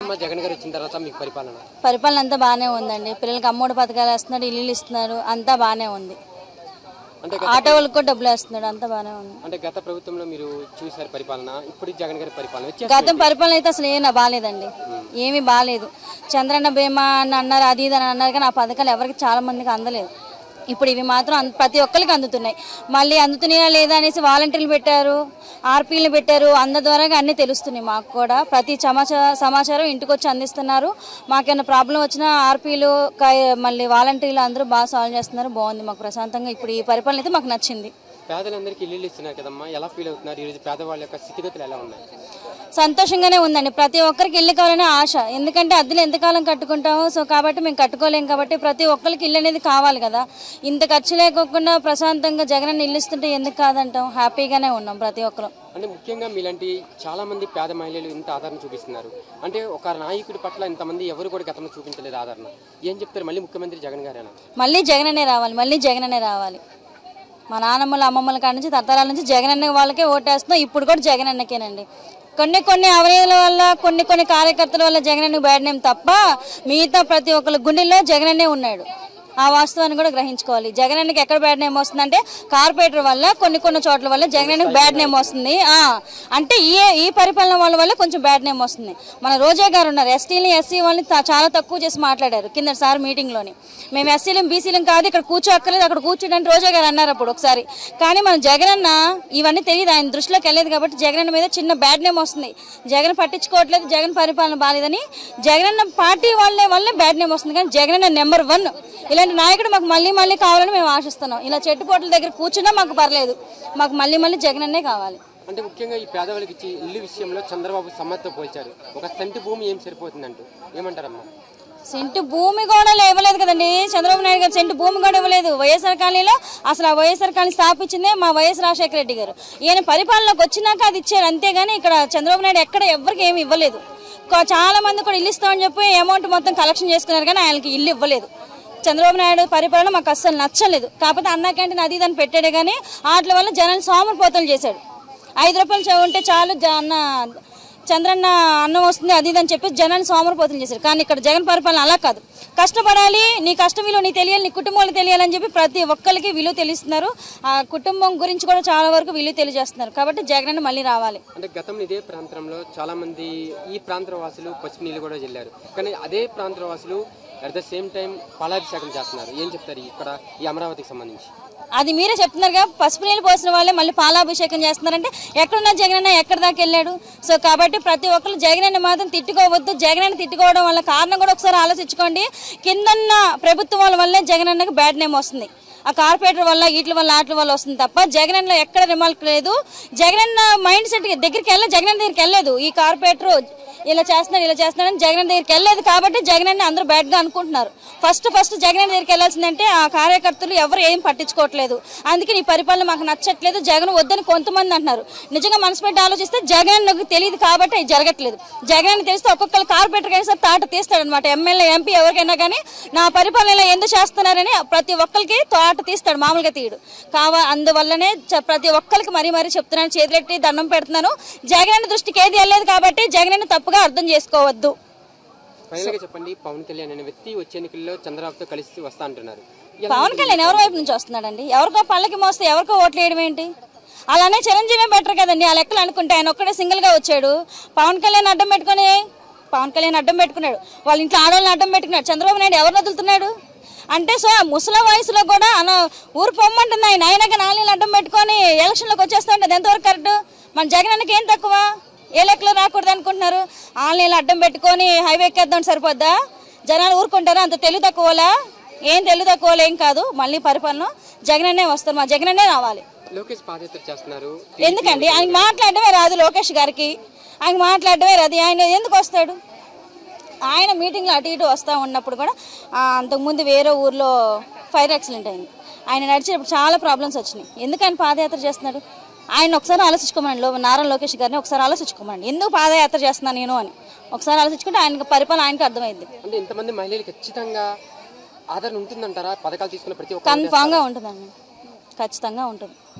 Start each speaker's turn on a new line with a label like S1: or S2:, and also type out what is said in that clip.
S1: ఉందమ్మా జగన్ గారు వచ్చిన తర్వాత మీకు పరిపాలన
S2: పరిపాలన అంతా బాగానే ఉందండి పిల్లలకి అమ్మఒడి పథకాలు వేస్తున్నాడు ఇల్లు ఇస్తున్నారు అంతా బాగానే ఉంది
S1: అంటే
S2: ఆటో వాళ్ళకి కూడా డబ్బులు వేస్తున్నాడు అంతా బాగానే ఉంది
S1: అంటే గత ప్రభుత్వంలో మీరు చూసారు పరిపాలన ఇప్పుడు జగన్ గారి పరిపాలన వచ్చే
S2: గతం పరిపాలన అయితే అసలు ఏమీ బాగాలేదండి ఏమీ బాగాలేదు చంద్రన్న బీమా అని అన్నారు అది ఇది అని అన్నారు కానీ ఆ పథకాలు ఎవరికి చాలా మందికి అందలేదు ఇప్పుడు ఇవి మాత్రం అన్- ప్రతి ఒక్కరికి అందుతున్నాయి మళ్ళీ అందుతున్నాయా లేదా అనేసి వాలంటీర్లు పెట్టారు ఆర్పీలు పెట్టారు అంద ద్వారా అన్నీ తెలుస్తున్నాయి మాకు కూడా ప్రతి సమాచార సమాచారం ఇంటికి వచ్చి అందిస్తున్నారు మాకేమైనా ప్రాబ్లం వచ్చినా ఆర్పీలు మళ్ళీ వాలంటీర్లు అందరూ బాగా సాల్వ్ చేస్తున్నారు బాగుంది మాకు ప్రశాంతంగా ఇప్పుడు ఈ పరిపాలన అయితే మాకు నచ్చింది
S1: పేదలందరికీ ఇల్లు ఇస్తున్నారు కదమ్మా ఎలా ఫీల్ అవుతున్నారు ఈరోజు పేదవాళ్ళ యొక్క స్థితిగతులు ఎలా ఉన్నాయి
S2: సంతోషంగానే ఉందండి ప్రతి ఒక్కరికి ఇల్లు కావాలనే ఆశ ఎందుకంటే అద్దెలు ఎంతకాలం కట్టుకుంటామో సో కాబట్టి మేము కట్టుకోలేం కాబట్టి ప్రతి ఒక్కరికి ఇల్లు అనేది కావాలి కదా ఇంత ఖర్చు లేకోకుండా ప్రశాంతంగా జగన్ ఇల్లు ఇస్తుంటే ఎందుకు కాదంటాం హ్యాపీగానే ఉన్నాం ప్రతి ఒక్కరు
S1: అంటే ముఖ్యంగా మీలాంటి చాలా మంది పేద మహిళలు ఇంత ఆదరణ చూపిస్తున్నారు అంటే ఒక నాయకుడి పట్ల ఇంతమంది ఎవరు కూడా గతంలో చూపించలేదు ఆదరణ ఏం చెప్తారు మళ్ళీ ముఖ్యమంత్రి జగన్ గారేనా
S2: మళ్ళీ జగననే రావాలి మళ్ళీ జగననే రావాలి మా నాన్నమ్మల అమ్మమ్మల కాడ నుంచి తరతరాల నుంచి జగనన్న వాళ్ళకే ఓటేస్తున్నాం ఇప్పుడు కూడా జగనన్నకేనండి కొన్ని కొన్ని అవయవాల వల్ల కొన్ని కొన్ని కార్యకర్తల వల్ల జగనన్న బ్యాడ్ నేమ్ తప్ప మిగతా ప్రతి ఒక్కరి గుండెల్లో జగనన్నే ఉన్నాడు ఆ వాస్తవాన్ని కూడా గ్రహించుకోవాలి జగనన్నకి ఎక్కడ బ్యాడ్ నేమ్ వస్తుందంటే కార్పొరేటర్ వల్ల కొన్ని కొన్ని చోట్ల వల్ల జగనన్నకి బ్యాడ్ నేమ్ వస్తుంది ఆ, అంటే ఈ ఈ పరిపాలన వాళ్ళ వల్ల కొంచెం బ్యాడ్ నేమ్ వస్తుంది మన రోజా గారు ఉన్నారు ఎస్టీని ఎస్సీ వాళ్ళని త- చాలా తక్కువ చేసి మాట్లాడారు కింద సార్ మీటింగ్లోని మేము ఎస్సీలం బీసీలం కాదు ఇక్కడ కూర్చోక్కర్లేదు అక్కడ కూర్చోడానికి రోజా గారు అన్నారు అప్పుడు ఒకసారి కానీ మన జగనన్న ఇవన్నీ తెలియదు ఆయన దృష్టిలోకి వెళ్ళలేదు కాబట్టి జగనన్న మీద చిన్న బ్యాడ్ నేమ్ వస్తుంది జగన్ పట్టించుకోవట్లేదు జగన్ పరిపాలన బాగాలేదని జగనన్న పార్టీ వాళ్ళే వల్లే బ్యాడ్ నేమ్ వస్తుంది కానీ జగనన్న నెంబర్ వన్ ఇలాంటి నాయకుడు మాకు మళ్ళీ మళ్ళీ కావాలని మేము ఆశిస్తున్నాం ఇలా చెట్టుపోట్ల దగ్గర కూర్చున్నా మాకు పర్లేదు మాకు మళ్ళీ మళ్ళీ జగనన్నే కావాలి
S1: అంటే ముఖ్యంగా ఈ పేదవాళ్ళకి ఇచ్చి ఇల్లు విషయంలో చంద్రబాబు సమ్మతితో పోల్చారు ఒక సెంటు భూమి ఏం సరిపోతుందంటూ ఏమంటారమ్మా
S2: సెంటు భూమి కూడా ఇవ్వలేదు కదండి చంద్రబాబు నాయుడు గారు సెంటు భూమి కూడా ఇవ్వలేదు వైఎస్ఆర్ కాలనీలో అసలు ఆ వైఎస్ఆర్ కాలనీ స్థాపించిందే మా వైఎస్ రాజశేఖర రెడ్డి గారు ఈయన పరిపాలనకు వచ్చినాక అది ఇచ్చారు అంతేగాని ఇక్కడ చంద్రబాబు నాయుడు ఎక్కడ ఎవరికి ఏమి ఇవ్వలేదు కొ- చాలా మంది కూడా ఇల్లు ఇస్తామని చెప్పి అమౌంట్ మొత్తం కలెక్షన్ చేసుకున్నారు కానీ ఆయనకి ఇల్లు ఇవ్వలేదు చంద్రబాబు నాయుడు పరిపాలన మాకు అస్సలు నచ్చలేదు కాకపోతే అన్నా క్యాంటీన్ అది ఇది అని పెట్టాడే కానీ వాటి వల్ల జనాలు సోమరిపోతలు చేశాడు ఐదు రూపాయలు చ- ఉంటే చాలు జ- అన్న చంద్రన్న అన్నం వస్తుంది అది ఇది అని చెప్పి జనాన్ని సోమరిపోతులు చేశారు కానీ ఇక్కడ జగన్ పరిపాలన అలా కాదు కష్టపడాలి నీ కష్ట విలువ నీ తెలియాలి నీ కుటుంబాలు తెలియాలని చెప్పి ప్రతి ఒక్కరికి విలువ తెలుస్తున్నారు ఆ కుటుంబం గురించి కూడా చాలా వరకు విలువ తెలియజేస్తున్నారు కాబట్టి జగన్ మళ్ళీ రావాలి
S1: అంటే గతంలో ఇదే ప్రాంతంలో చాలా మంది ఈ ప్రాంత వాసులు పసుపు నీళ్ళు కూడా చెల్లారు కానీ అదే ప్రాంత వాసులు అట్ ద సేమ్ టైం పాలాభిషేకం చేస్తున్నారు ఏం చెప్తారు ఇక్కడ ఈ అమరావతికి సంబంధించి
S2: అది మీరే చెప్తున్నారుగా పసుపు నీళ్ళు పోసిన వాళ్ళే మళ్ళీ పాలాభిషేకం చేస్తున్నారంటే ఎక్కడున్న జగనన్న ఎక్కడి దాకా వెళ్ళాడు సో కాబట్టి ప్రతి ఒక్కరు జగనన్న మాత్రం తిట్టుకోవద్దు జగనన్న తిట్టుకోవడం వల్ల కారణం కూడా ఒకసారి ఆలోచించుకోండి కిందన్న ప్రభుత్వం వల్లే జగనన్నకి బ్యాడ్ నేమ్ వస్తుంది ఆ కార్పొరేటర్ వల్ల వీటి వల్ల వాటి వల్ల వస్తుంది తప్ప జగనన్న ఎక్కడ రిమార్క్ లేదు జగనన్న మైండ్ సెట్ దగ్గరికి వెళ్ళ జగనన్న దగ్గరికి వెళ్ళలేదు ఈ కార్పొరేటర్ ఇలా చేస్తున్నాడు ఇలా చేస్తున్నాడు అని జగన్ దగ్గరికి వెళ్ళలేదు కాబట్టి జగన్ అందరూ బ్యాడ్ గా అనుకుంటున్నారు ఫస్ట్ ఫస్ట్ జగన్ దగ్గరికి వెళ్ళాల్సిందంటే ఆ కార్యకర్తలు ఎవరు ఏం పట్టించుకోవట్లేదు అందుకే నీ పరిపాలన మాకు నచ్చట్లేదు జగన్ వద్దని కొంతమంది అంటున్నారు నిజంగా మనసు పెట్టి ఆలోచిస్తే జగన్ నాకు తెలియదు కాబట్టి అది జరగట్లేదు జగన్ తెలిస్తే ఒక్కొక్కరు కార్పొరేటర్ అయినా తాట తీస్తాడనమాట ఎమ్మెల్యే ఎంపీ ఎవరికైనా కానీ నా పరిపాలన ఇలా ఎందుకు చేస్తున్నారని ప్రతి ఒక్కరికి తోట తీస్తాడు మామూలుగా తీయడు కావా అందువల్లనే చ- ప్రతి ఒక్కరికి మరీ మరీ చెప్తున్నాను చేతులెట్టి దండం పెడుతున్నాను జగన్ దృష్టికి ఏది వెళ్ళలేదు కాబట్టి జగన్ తప్పుగా అర్థం చేసుకోవద్దు
S1: ఫైనల్ గా చెప్పండి పవన్ కళ్యాణ్ అనే వ్యక్తి వచ్చే ఎన్నికల్లో చంద్రబాబుతో కలిసి వస్తా అంటున్నారు ఎలా
S2: పవన్ కళ్యాణ్ ఎవరి వైపు నుంచి వస్తున్నాడండి ఎవరికో పళ్ళకి మోస్తే ఎవరికో ఓట్లు వేయడం ఏంటి అలానే చిరంజీవి బెటర్ కదండి ఆ లెక్కలు అనుకుంటే ఆయన ఒక్కడే సింగిల్ గా వచ్చాడు పవన్ కళ్యాణ్ అడ్డం పెట్టుకొని పవన్ కళ్యాణ్ అడ్డం పెట్టుకున్నాడు వాళ్ళ ఇంట్లో ఆడవాళ్ళని అడ్డం పెట్టుకున్నాడు చంద్రబాబు నాయుడు ఎవరిని వదులుతున్నాడు అంటే సో ఆ ముసలి వయసులో కూడా అన ఊరు పొమ్మంటుంది ఆయన అయినాక నాలుగు అడ్డం పెట్టుకొని ఎలక్షన్లోకి వచ్చేస్తా ఉంటుంది ఎంతవరకు కరెక్ట్ మన జగన్ అన్నకి ఏం తక్కువ ఏ లెక్కలో రాకూడదు అనుకుంటున్నారు ఆన్లైన్లో అడ్డం పెట్టుకొని హైవే ఎక్కేద్దాం సరిపోద్దా జనాలు ఊరుకుంటారా అంత తెలివి తక్కువలా ఏం తెలివి తక్కువలో ఏం కాదు మళ్ళీ పరిపాలన జగనన్నే వస్తారు మా జగనన్నే రావాలి
S1: లోకేష్ పాదయాత్ర చేస్తున్నారు
S2: ఎందుకండి ఆయన మాట్లాడడమే రాదు లోకేష్ గారికి ఆయన మాట్లాడడమే రాదు ఆయన ఎందుకు వస్తాడు ఆయన మీటింగ్లో అటు ఇటు వస్తూ ఉన్నప్పుడు కూడా ఆ, అంతకుముందు వేరే ఊర్లో ఫైర్ యాక్సిడెంట్ అయింది ఆయన నడిచేటప్పుడు చాలా ప్రాబ్లమ్స్ వచ్చినాయి ఎందుకు ఆయన పాదయాత్ర చేస్తున్నాడు ఆయన ఒకసారి ఆలోచించుకోమని లో నారా లోకేష్ గారిని ఒకసారి ఆలోచించుకోమని ఎందుకు పాదయాత్ర చేస్తున్నాను నేను అని ఒకసారి ఆలోచించుకుంటే ఆయనకి పరిపాలన ఆయనకి అర్థమైంది
S1: అంటే ఇంతమంది మహిళలు ఖచ్చితంగా ఆదరణ ఉంటుందంటారా పథకాలు తీసుకున్న ప్రతి ఒక్క
S2: కన్ఫామ్గా ఉంటుందండి ఖచ్చితంగా ఉంటుంది